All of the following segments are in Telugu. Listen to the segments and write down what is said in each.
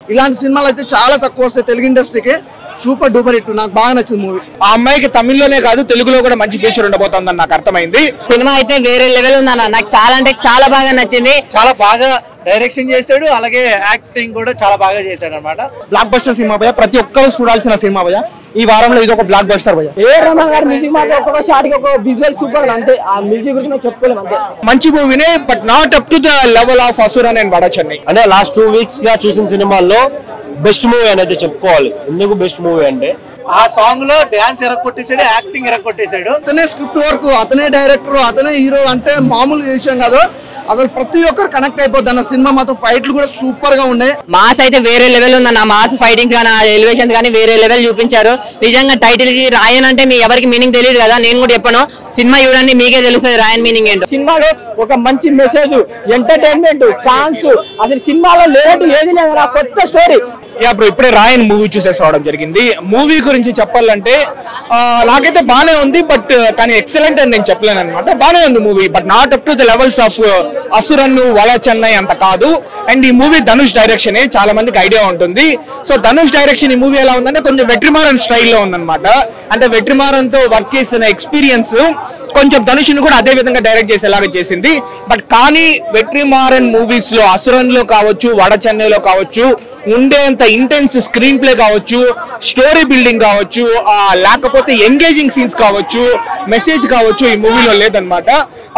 ఇలాంటి సినిమాలు అయితే చాలా తక్కువ వస్తాయి తెలుగు ఇండస్ట్రీకి సూపర్ డూపర్ హిట్ నాకు బాగా నచ్చింది మూవీ ఆ అమ్మాయికి తమిళ్లోనే కాదు తెలుగులో కూడా మంచి ఫ్యూచర్ ఉండబోతోందని నాకు అర్థమైంది సినిమా అయితే వేరే లెవెల్ ఉందన్న నాకు చాలా అంటే చాలా బాగా నచ్చింది చాలా బాగా డైరెక్షన్ చేశాడు అలాగే యాక్టింగ్ కూడా చాలా బాగా చేశాడు అనమాట బ్లాక్ బస్టర్ సినిమా భయ ప్రతి ఒక్కరు చూడాల్సిన సినిమా భయ ఈ వారంలో ఇది ఒక బ్లాక్ బస్టర్ భయ ఏ రమణ గారి మ్యూజిక్ మాత్రం ఒక్కొక్క షాట్ కి ఒక విజువల్ సూపర్ అంతే ఆ మ్యూజిక్ గురించి నేను చెప్పుకోలేము అంతే మంచి మూవీనే but not up to the level of Asuran నేను వడ చెన్నై అంటే లాస్ట్ టూ వీక్స్ గా చూసిన సినిమాల్లో బెస్ట్ మూవీ అనేది చెప్పుకోవాలి ఎందుకు బెస్ట్ మూవీ అంటే ఆ సాంగ్ లో డాన్స్ ఎరగొట్టేశాడు యాక్టింగ్ ఎరగొట్టేశాడు అతనే స్క్రిప్ట్ వర్క్ అతనే డైరెక్టర్ అతనే హీరో అంటే మామూలు విషయం కాదు అసలు ప్రతి ఒక్కరు కనెక్ట్ అయిపోద్ది అన్న సినిమా మాత్రం ఫైట్లు కూడా సూపర్ గా ఉన్నాయి మాస్ అయితే వేరే లెవెల్ ఉందన్న మాస్ ఫైటింగ్స్ కానీ ఎలివేషన్స్ కానీ వేరే లెవెల్ చూపించారు నిజంగా టైటిల్ కి రాయన్ అంటే మీ ఎవరికి మీనింగ్ తెలియదు కదా నేను కూడా చెప్పాను సినిమా చూడండి మీకే తెలుస్తుంది రాయన్ మీనింగ్ ఏంటో సినిమాలో ఒక మంచి మెసేజ్ ఎంటర్టైన్మెంట్ సాంగ్స్ అసలు సినిమాలో లేనట్టు ఏది లేదు నా కొత్త స్టోరీ యా బ్రో ఇప్పుడే రాయన్ మూవీ చూసేసి రావడం జరిగింది మూవీ గురించి చెప్పాలంటే ఆ, నాకైతే బానే ఉంది బట్ కానీ ఎక్సలెంట్ అని నేను చెప్పలేను అనమాట బానే ఉంది movie but not up to the levels of అసురన్ను వల చెన్నై అంత కాదు అండ్ ఈ మూవీ ధనుష్ డైరెక్షన్ చాలా మందికి ఐడియా ఉంటుంది సో ధనుష్ డైరెక్షన్ ఈ మూవీ ఎలా ఉందంటే కొంచెం వెట్రిమారన్ స్టైల్లో ఉందన్నమాట అంటే వెట్రిమారన్ తో వర్క్ చేసిన ఎక్స్పీరియన్స్ కొంచెం ధనుష్ని కూడా అదే విధంగా డైరెక్ట్ చేసేలాగా చేసింది బట్ కానీ వెట్రిమారన్ మూవీస్ లో అసురన్ లో కావచ్చు వడ చెన్నైలో కావచ్చు ఉండేంత ఇంటెన్స్ స్క్రీన్ ప్లే కావచ్చు స్టోరీ బిల్డింగ్ కావచ్చు ఆ, లేకపోతే ఎంగేజింగ్ సీన్స్ కావచ్చు మెసేజ్ కావచ్చు ఈ మూవీలో లేదనమాట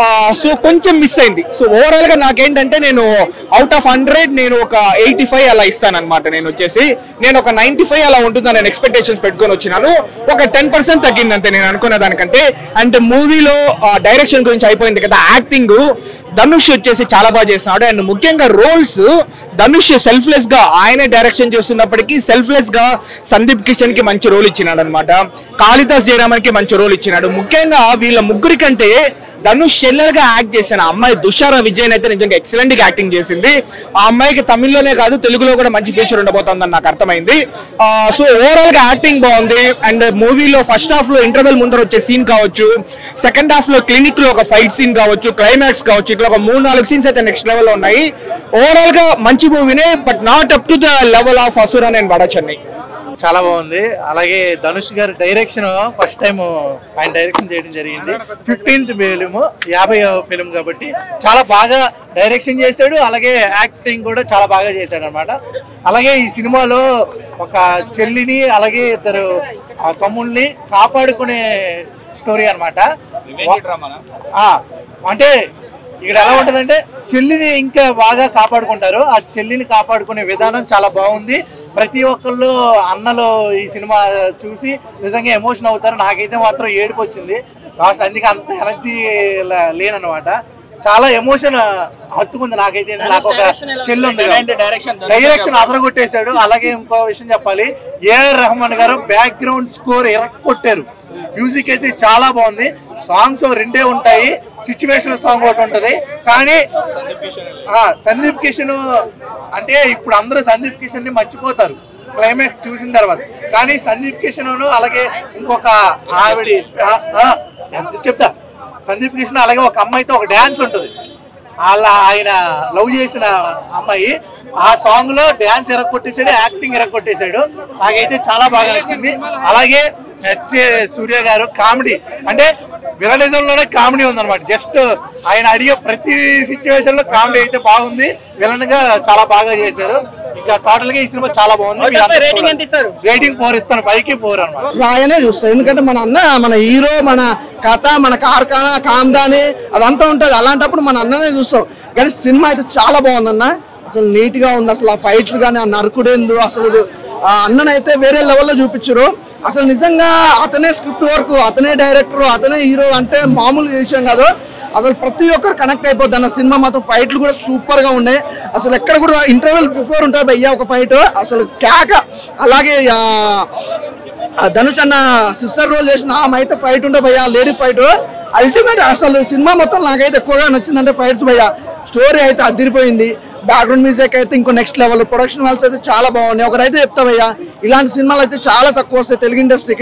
సో కొంచెం మిస్ అయింది సో ఓవరాల్ గా నాకేంటంటే నేను అవుట్ ఆఫ్ హండ్రెడ్ నేను ఒక ఎయిటీ ఫైవ్ అలా ఇస్తానన్నమాట నేను వచ్చేసి నేను ఒక నైన్టీ ఫైవ్ అలా ఉంటుందని నేను ఎక్స్పెక్టేషన్స్ పెట్టుకొని వచ్చినాను ఒక టెన్ పర్సెంట్ తగ్గింది అంతే నేను అనుకున్న దానికంటే అండ్ మూవీలో డైరెక్షన్ గురించి అయిపోయింది కదా యాక్టింగ్ ధనుష్ వచ్చేసి చాలా బాగా చేస్తున్నాడు అండ్ ముఖ్యంగా రోల్స్ ధనుష్ సెల్ఫ్లెస్ గా ఆయనే డైరెక్షన్ చేస్తున్నప్పటికీ సెల్ఫ్లెస్ గా సందీప్ కిషన్ కి మంచి రోల్ ఇచ్చినాడు అనమాట కాళిదాస్ జయరామన్ కి మంచి రోల్ ఇచ్చినాడు ముఖ్యంగా వీళ్ళ ముగ్గురి కంటే ధనుష్ చెల్లెల్ గా యాక్ట్ చేసిన అమ్మాయి దుషార విజయన్ అయితే నిజంగా ఎక్సలెంట్ గా యాక్టింగ్ చేసింది ఆ అమ్మాయికి తమిళ్లోనే కాదు తెలుగులో కూడా మంచి ఫ్యూచర్ ఉండబోతోందని నాకు అర్థమైంది సో ఓవరాల్ గా యాక్టింగ్ బాగుంది అండ్ మూవీలో ఫస్ట్ హాఫ్ లో ఇంటర్వెల్ ముందర వచ్చే సీన్ కావచ్చు సెకండ్ హాఫ్ లో క్లినిక్ లో ఒక ఫైట్ సీన్ కావచ్చు క్లైమాక్స్ కావచ్చు ఇట్లా ఒక మూడు నాలుగు సీన్స్ అయితే నెక్స్ట్ లెవెల్ లో ఉన్నాయి ఓవరాల్ గా మంచి మూవీనే but not up to the level of Asuran నేను వడ చెన్నై చాలా బాగుంది అలాగే ధనుష్ గారి డైరెక్షన్ ఫస్ట్ టైం ఆయన డైరెక్షన్ చేయడం జరిగింది ఫిఫ్టీన్త్ ఫిలిం యాభై ఫిలిం కాబట్టి చాలా బాగా డైరెక్షన్ చేశాడు అలాగే యాక్టింగ్ కూడా చాలా బాగా చేశాడు అనమాట అలాగే ఈ సినిమాలో ఒక చెల్లిని అలాగే ఇద్దరు ఆ తమ్ముళ్ళని కాపాడుకునే స్టోరీ అనమాట అంటే ఇక్కడ ఎలా ఉంటదంటే చెల్లిని ఇంకా బాగా కాపాడుకుంటారు ఆ చెల్లిని కాపాడుకునే విధానం చాలా బాగుంది ప్రతి ఒక్కళ్ళు అన్నలో ఈ సినిమా చూసి నిజంగా ఎమోషన్ అవుతారు నాకైతే మాత్రం ఏడుపు వచ్చింది లాస్ట్ అందుకే అంత ఎనర్జీ లేనన్నమాట చాలా ఎమోషన్ హత్తుకుంది నాకైతే నాకు ఒక చెల్లి ఉంది డైరెక్షన్ అదరగొట్టేశాడు అలాగే ఇంకో విషయం చెప్పాలి ఏఆర్ రెహమాన్ గారు బ్యాక్గ్రౌండ్ స్కోర్ ఎరక్కొట్టారు మ్యూజిక్ అయితే చాలా బాగుంది సాంగ్స్ రెండే ఉంటాయి సిచ్యువేషన్ సాంగ్ ఒకటి ఉంటది కానీ ఆ, సందీప్ కిషన్ అంటే ఇప్పుడు అందరూ సందీప్ కిషన్ ని మర్చిపోతారు క్లైమాక్స్ చూసిన తర్వాత కానీ సందీప్ కిషన్ అలాగే ఇంకొక ఆవిడ ఆ, ఆ, చెప్తా సందీప్ కిషన్ అలాగే ఒక అమ్మాయితో ఒక డాన్స్ ఉంటుంది వాళ్ళ ఆయన లవ్ చేసిన అమ్మాయి ఆ సాంగ్ లో డాన్స్ ఎరగొట్టేశాడు యాక్టింగ్ ఎరగొట్టేశాడు నాకైతే చాలా బాగా నచ్చింది అలాగే ఎస్జే సూర్య గారు కామెడీ అంటే విలనిజం లోనే కామెడీ ఉందన్నమాట జస్ట్ ఆయన అడిగే ప్రతి సిచ్యువేషన్ లో కామెడీ అయితే బాగుంది విలన్ గా చాలా బాగా చేశారు ఇంకా టోటల్ గా ఈ సినిమా చాలా బాగుంది రేటింగ్ ఫోర్ ఇస్తాను పైకి ఫోర్ అన్నమాట రాయనే చూస్తాం ఎందుకంటే మన అన్న మన హీరో మన కథ మన కార్ఖానా కామ్దాని అదంతా ఉంటుంది అలాంటప్పుడు మన అన్ననే చూస్తాం కానీ సినిమా అయితే చాలా బాగుందన్న అసలు నీట్ గా ఉంది అసలు ఆ ఫైట్లు కానీ ఆ నరకుడేందు అసలు ఆ అన్ననైతే వేరే లెవెల్లో చూపించారు అసలు నిజంగా అతనే స్క్రిప్ట్ వర్క్ అతనే డైరెక్టర్ అతనే హీరో అంటే మామూలు విషయం కాదు అసలు ప్రతి ఒక్కరు కనెక్ట్ అయిపోద్ది అన్న సినిమా మాత్రం ఫైట్లు కూడా సూపర్ గా ఉన్నాయి అసలు ఎక్కడ కూడా ఇంటర్వెల్ బిఫోర్ ఉంటుంది భయ్యా ఒక ఫైట్ అసలు కేక అలాగే ఆ, ఆ ధనుష్ అన్న సిస్టర్ రోల్ చేసిన ఆమె అయితే ఫైట్ ఉంటే భయ్యా లేడీ ఫైట్ అల్టిమేట్ అసలు సినిమా మొత్తం నాకైతే ఎక్కువగా నచ్చిందంటే ఫైట్స్ భయ్యా స్టోరీ అయితే అదిరిపోయింది బ్యాక్గ్రౌండ్ మ్యూజిక్ అయితే ఇంకో నెక్స్ట్ లెవెల్ ప్రొడక్షన్ వాల్స్ అయితే చాలా బాగున్నాయి ఒకరైతే చెప్తా భయ్యా ఇలాంటి సినిమాలు అయితే చాలా తక్కువ వస్తాయి తెలుగు ఇండస్ట్రీకి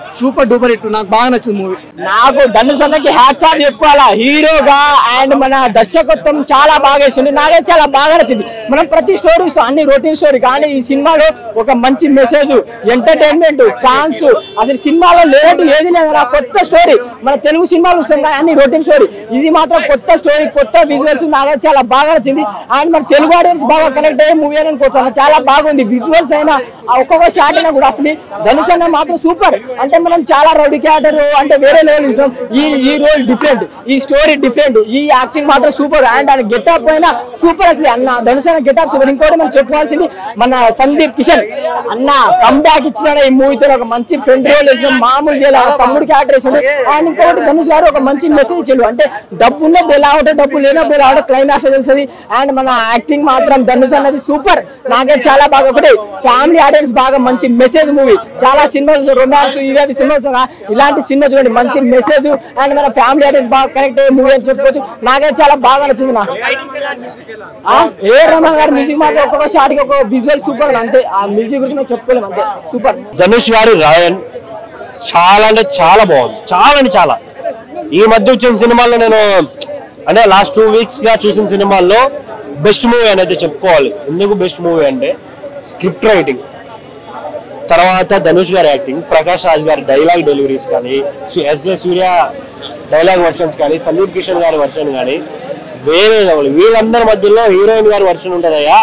సూపర్ డూపర్ హిట్ నాకు బాగా నచ్చింది మూవీ నాకు ధనుష్ అన్నకి హ్యాట్స్ ఆఫ్ చెప్పుకోవాలా హీరోగా అండ్ మన దర్శకత్వం చాలా బాగా వేసింది నాకైతే చాలా బాగా నచ్చింది మనం ప్రతి స్టోరీ అన్ని రొటీన్ స్టోరీ కానీ ఈ సినిమాలో ఒక మంచి మెసేజ్ ఎంటర్టైన్మెంట్ సాంగ్స్ అసలు సినిమాలో లేనట్టు ఏది లేదు నా కొత్త స్టోరీ మన తెలుగు సినిమాలు వస్తాం కానీ అన్ని రొటీన్ స్టోరీ ఇది మాత్రం కొత్త స్టోరీ కొత్త విజువల్స్ నాకైతే చాలా బాగా నచ్చింది అండ్ మన తెలుగు ఆడియన్స్ బాగా కనెక్ట్ అయ్యే మూవీ అని అనుకోవచ్చు చాలా బాగుంది విజువల్స్ అయినా ఆ ఒక్కొక్క షాట్ అయినా కూడా అసలు ధనుష్ అన్న మాత్రం సూపర్ అంటే మనం చాలా రౌడీ క్యారెక్టర్ అంటే వేరే లెవెల్ ఇష్టం ఈ ఈ రోల్ డిఫరెంట్ ఈ స్టోరీ డిఫరెంట్ ఈ యాక్టింగ్ మాత్రం సూపర్ అండ్ ఆయన గెటప్ అయినా సూపర్ అసలు అన్న ధనుష్ అన్న గెటప్ సూపర్ ఇంకోటి మనం చెప్పుకోవాల్సింది మన సందీప్ కిషన్ అన్న కంబ్యాక్ ఇచ్చినాడు ఈ మూవీతో ఒక మంచి ఫ్రెండ్ రోల్ వేసిన మామూలు చేయాలి తమ్ముడు క్యారెక్టర్ వేసాడు అండ్ ఇంకోటి ధనుష్ గారు ఒక మంచి మెసేజ్ ఇచ్చాడు అంటే డబ్బు ఉన్నప్పుడు ఎలా ఉంటే డబ్బు లేనప్పుడు ఎలా ఉంటే క్లైమాక్స్ తెలుస్తుంది అండ్ మన యాక్టింగ్ మాత్రం ధనుష్ అన్నది సూపర్ నాకే చాలా బాగా ఒకటి ఫ్యామిలీ ఆడియన్స్ బాగా మంచి మెసేజ్ మూవీ చాలా సినిమాలు రొమాన్స్ ఇవేవి సినిమాస్ ఇలాంటి సినిమా చూడండి మంచి మెసేజ్ అండ్ మన ఫ్యామిలీ ఆడియన్స్ బాగా కనెక్ట్ అయ్యే మూవీ అని చెప్పుకోవచ్చు నాకే చాలా బాగా నచ్చింది నా ఆ, ఏ రమణ గారి మ్యూజిక్ మాత్రం ఒక్కొక్క షాట్ కి ఒక విజువల్ సూపర్ అంతే ఆ మ్యూజిక్ గురించి మేము చెప్పుకోలేము అంతే సూపర్ ధనుష్ గారి రాయన్ చాలా అంటే చాలా బాగుంది చాలా అంటే చాలా ఈ మధ్య వచ్చిన సినిమాల్లో నేను అంటే లాస్ట్ టూ వీక్స్ గా చూసిన సినిమాల్లో బెస్ట్ మూవీ అనేది చెప్పుకోవాలి ఎందుకు బెస్ట్ మూవీ అంటే స్క్రిప్ట్ రైటింగ్ తర్వాత ధనుష్ గారి యాక్టింగ్ ప్రకాష్ రాజ్ గారి డైలాగ్ డెలివరీస్ కానీ S J Suryah dialogue versions కానీ సందీప్ కిషన్ గారి వర్షన్ కానీ వేరే level. వీళ్ళందరి మధ్యలో హీరోయిన్ గారి వర్షన్ ఉంటుందయ్యా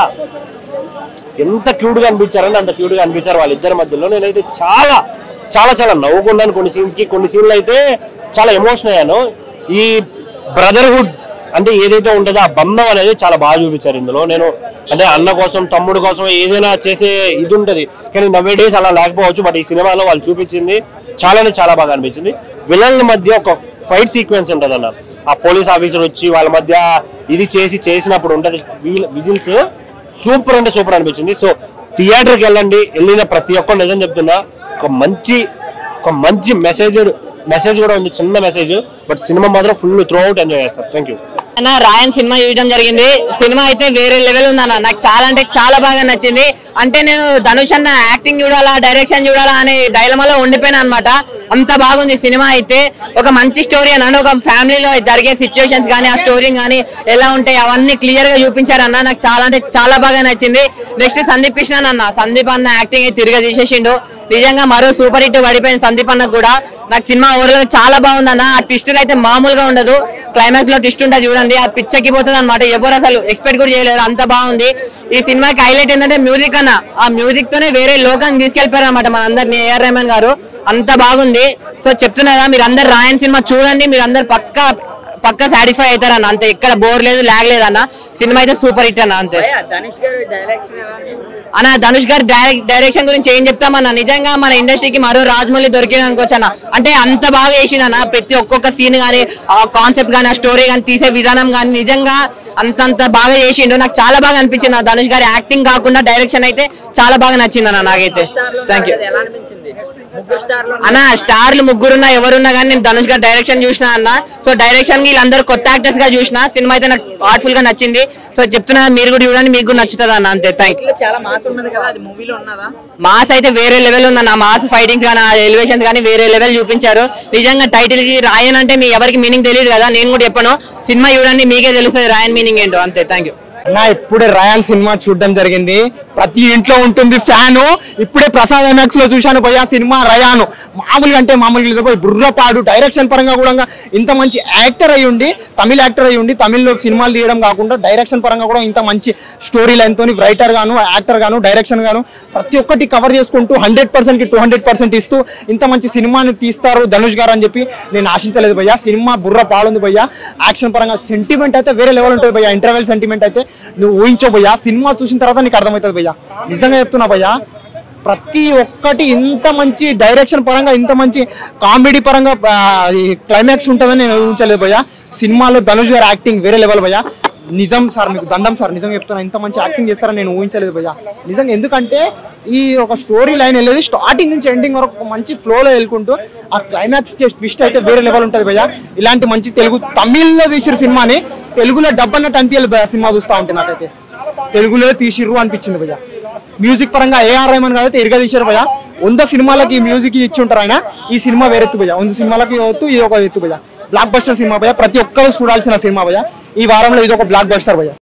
ఎంత క్యూట్ గా అనిపించారంటే అంత క్యూట్ గా అనిపించారు వాళ్ళిద్దరి మధ్యలో నేనైతే చాలా చాలా చాలా నవ్వుకున్నాను కొన్ని సీన్స్ కి కొన్ని సీన్లు అయితే చాలా ఎమోషన్ అయ్యాను ఈ బ్రదర్హుడ్ అంటే ఏదైతే ఉంటుందో ఆ బంధం అనేది చాలా బాగా చూపించారు ఇందులో నేను అంటే అన్న కోసం తమ్ముడు కోసం ఏదైనా చేసే ఇది ఉంటది కానీ నవ్వే డేస్ అలా లేకపోవచ్చు బట్ ఈ సినిమాలో వాళ్ళు చూపించింది చాలానే చాలా బాగా అనిపించింది విలన్ల మధ్య ఒక ఫైట్ సీక్వెన్స్ ఉంటుంది అన్న ఆ పోలీస్ ఆఫీసర్ వచ్చి వాళ్ళ మధ్య ఇది చేసి చేసినప్పుడు ఉంటది విజిల్స్ సూపర్ అంటే సూపర్ అనిపించింది సో థియేటర్కి వెళ్ళండి వెళ్ళిన ప్రతి ఒక్కరు నిజం చెప్తున్నా ఒక మంచి ఒక మంచి మెసేజ్ మెసేజ్ కూడా ఉంది చిన్న మెసేజ్ బట్ సినిమా మాత్రం ఫుల్ త్రూ అవుట్ ఎంజాయ్ చేస్తారు థ్యాంక్ యూ అన్న రాయన్ సినిమా చూడడం జరిగింది సినిమా అయితే వేరే లెవెల్ ఉందన్న నాకు చాలా అంటే చాలా బాగా నచ్చింది అంటే నేను ధనుష్ అన్న యాక్టింగ్ చూడాలా డైరెక్షన్ చూడాలా అనే డైలమాలో ఉండిపోయినా అనమాట అంత బాగుంది సినిమా అయితే ఒక మంచి స్టోరీ అన్న ఒక ఫ్యామిలీలో జరిగే సిచ్యువేషన్స్ కానీ ఆ స్టోరీ కానీ ఎలా ఉంటాయి అవన్నీ క్లియర్ గా చూపించారన్న నాకు చాలా అంటే చాలా బాగా నచ్చింది నెక్స్ట్ సందీప్ కృష్ణ అన్న సందీప్ అన్న యాక్టింగ్ తిరిగి తీసేసిండు నిజంగా మరో సూపర్ హిట్ పడిపోయింది సందీప్ అన్నకు కూడా నాకు సినిమా ఓవరాల్ చాలా బాగుందన్న ఆ ట్విస్టులు అయితే మామూలుగా ఉండదు క్లైమాక్స్ లో ట్విస్ట్ ఉంటుంది చూడండి అది పిచ్చకిపోతుంది అనమాట ఎవరు అసలు ఎక్స్పెక్ట్ కూడా చేయలేరు అంత బాగుంది ఈ సినిమాకి హైలైట్ ఏంటంటే మ్యూజిక్ అన్న ఆ మ్యూజిక్ తోనే వేరే లోకానికి తీసుకెళ్లిపోయారు అనమాట మన అందరిని ఏఆర్ రెహమాన్ గారు అంత బాగుంది సో చెప్తున్నారా మీరు అందరు రాయన్ సినిమా చూడండి మీరు అందరు పక్కా పక్కా సాటిస్ఫై అవుతారన్న అంతే ఎక్కడ బోర్ లేదు లాగ్ లేదు అన్న సినిమా అయితే సూపర్ హిట్ అన్న అంతే అన్న ధనుష్ గారి డైరెక్ట్ డైరెక్షన్ గురించి ఏం చెప్తామన్న నిజంగా మన ఇండస్ట్రీకి మరో రాజమౌళి దొరికింది అనుకోవచ్చు అన్న అంటే అంత బాగా చేసిండన్న ప్రతి ఒక్కొక్క సీన్ కానీ ఆ కాన్సెప్ట్ కానీ ఆ స్టోరీ కానీ తీసే విధానం కానీ నిజంగా అంతంత బాగా చేసిండు నాకు చాలా బాగా అనిపించింది ఆ ధనుష్ గారి యాక్టింగ్ కాకుండా డైరెక్షన్ అయితే చాలా బాగా నచ్చింది అన్న నాకైతే థ్యాంక్ యూ అన్న స్టార్లు ముగ్గురున్నా ఎవరున్నా కానీ నేను ధనుష్ గారి డైరెక్షన్ చూసిన అన్న సో డైరెక్షన్ కి వీళ్ళందరూ కొత్త యాక్టర్స్ గా చూసిన సినిమా అయితే నాకు ఆర్ట్ఫుల్ గా నచ్చింది సో చెప్తున్నా మీరు కూడా చూడండి మీకు కూడా నచ్చుతుంది అన్న అంతే థ్యాంక్ చాలా మాస్ ఉన్నది కదా అది మూవీలో ఉన్నదా మాస్ అయితే వేరే లెవెల్ ఉందన్న మాస్ ఫైటింగ్స్ కానీ ఎలివేషన్స్ కానీ వేరే లెవెల్ చూపించారు నిజంగా టైటిల్ కి రాయన్ అంటే మీ ఎవరికి మీనింగ్ తెలియదు కదా నేను కూడా చెప్పను సినిమా చూడండి మీకే తెలుస్తుంది రాయన్ మీనింగ్ ఏంటో అంతే థ్యాంక్ యూ నా ఇప్పుడే రయాన్ సినిమా చూడడం జరిగింది ప్రతి ఇంట్లో ఉంటుంది ఫ్యాను ఇప్పుడే ప్రసాద్ ఎన్ఎక్స్ లో చూశాను పోయి ఆ సినిమా రయాను మామూలుగా అంటే మామూలుగా లేదు పోయి బుర్రపాడు డైరెక్షన్ పరంగా కూడా ఇంత మంచి యాక్టర్ అయి ఉండి తమిళ యాక్టర్ అయి ఉండి తమిళ్లో సినిమాలు తీయడం కాకుండా డైరెక్షన్ పరంగా కూడా ఇంత మంచి స్టోరీ లైన్ తోని రైటర్ గాను యాక్టర్ గాను డైరెక్షన్ గాను ప్రతి ఒక్కటి కవర్ చేసుకుంటూ హండ్రెడ్ పర్సెంట్ కి టూ హండ్రెడ్ పర్సెంట్ ఇస్తూ ఇంత మంచి సినిమాని తీస్తారు ధనుష్ గారు అని చెప్పి నేను ఆశించలేదు భయ్యా సినిమా బుర్ర పాడుంది భయ్యా యాక్షన్ పరంగా సెంటిమెంట్ అయితే వేరే లెవెల్ ఉంటుంది భయ్యా ఇంటర్వెల్ సెంటిమెంట్ అయితే నువ్వు ఊహించో భయ్యా సినిమా చూసిన తర్వాత నీకు అర్థమవుతుంది భయ్యా నిజంగా చెప్తున్నా భయ్యా ప్రతి ఒక్కటి ఇంత మంచి డైరెక్షన్ పరంగా ఇంత మంచి కామెడీ పరంగా క్లైమాక్స్ ఉంటుందని నేను ఊహించలేదు భయ్యా సినిమాలో ధనుష్ గారి యాక్టింగ్ వేరే లెవెల్ భయ్యా నిజం సార్ మీకు దండం సార్ నిజంగా చెప్తున్నా ఇంత మంచి యాక్టింగ్ చేస్తారని నేను ఊహించలేదు భయ్యా నిజంగా ఎందుకంటే ఈ ఒక స్టోరీ లైన్ వెళ్ళేది స్టార్టింగ్ నుంచి ఎండింగ్ వరకు ఒక మంచి ఫ్లోలో వెళ్ళుకుంటూ ఆ క్లైమాక్స్ ట్విస్ట్ అయితే వేరే లెవెల్ ఉంటుంది భయ్యా ఇలాంటి మంచి తెలుగు తమిళ్లో తీసిన సినిమాని తెలుగులో డబ్బు అన్నట్టు అనిపించాలి భయ్యా సినిమా చూస్తా ఉంటే నాకైతే తెలుగులో తీసిర్రు అనిపించింది భయ్యా మ్యూజిక్ పరంగా ఏఆర్ రెహమాన్ గారు అయితే ఇరగా తీశారు భయ వంద సినిమాలకి ఈ మ్యూజిక్ ఇచ్చి ఉంటారు ఆయన ఈ సినిమా వేరెత్తు భయ వంద సినిమాలకి వద్దు ఇది ఒక ఎత్తు భయ బ్లాక్ బస్టర్ సినిమా భయ ప్రతి ఒక్కరు చూడాల్సిన సినిమా భయ ఈ వారంలో ఇది ఒక బ్లాక్ బస్టర్ భయ